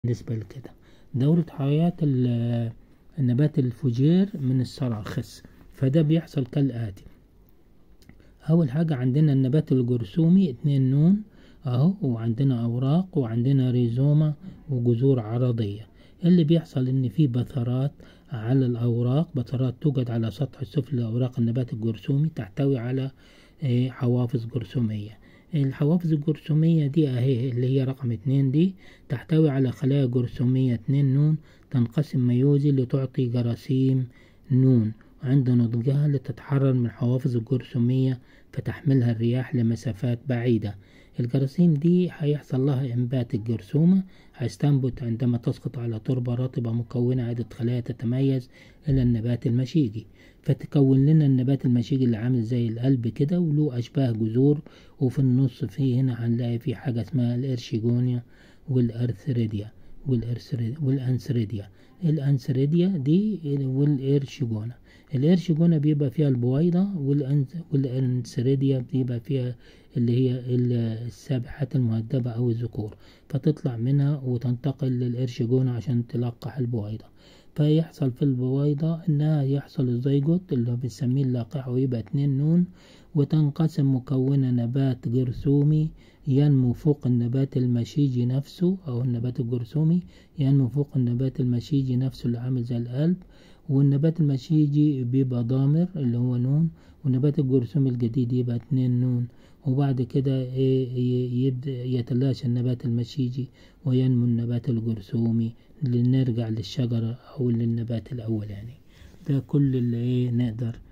بالنسبة لكده دورة حياة ال- النبات الفوجير من السراخس فده بيحصل كالآتي أول حاجة عندنا النبات الجرثومي اتنين نون أهو وعندنا أوراق وعندنا ريزومة وجذور عرضية اللي بيحصل إن في بثرات على الأوراق بثرات توجد على سطح السفلي لأوراق النبات الجرثومي تحتوي على آه، حوافظ جرثومية الحوافظ الجرثومية دي أهي اللي هي رقم اتنين دي تحتوي على خلايا جرثومية اتنين نون تنقسم ميوزي لتعطي جراثيم نون عند نضجها لتتحرر من الحوافظ الجرثومية فتحملها الرياح لمسافات بعيدة الجراثيم دي هيحصل لها إنبات الجرثومة هيستنبت عندما تسقط على تربة رطبة مكونة عدة خلايا تتميز إلى النبات المشيجي فتكون لنا النبات المشيجي اللي عامل زي القلب كده وله أشباه جذور وفي النص فيه هنا هنلاقي فيه حاجة اسمها الإرشيجونيا والأرثريديا والأرثريديا والأنسريديا الأنسريديا دي والإرشيجونا الإرشيجونا بيبقى فيها البويضة والأنس- والأنسريديا بيبقى فيها اللي هي ال- السابحات المهدبة أو الذكور فتطلع منها وتنتقل للإرشيجونا عشان تلقح البويضة فيحصل في البويضة إنها يحصل الزيجوت اللي هو بنسميه اللقاح ويبقى اتنين نون وتنقسم مكونة نبات جرثومي ينمو فوق النبات المشيجي نفسه أو النبات الجرثومي ينمو فوق النبات المشيجي نفسه اللي عامل زي القلب والنبات المشيجي بيبقى ضامر اللي هو نون والنبات الجرثومي الجديد يبقى اتنين نون وبعد كده إيه ي- يبدأ يتلاشى النبات المشيجي وينمو النبات الجرثومي لنرجع للشجرة أو للنبات الأولاني ده كل اللي إيه نقدر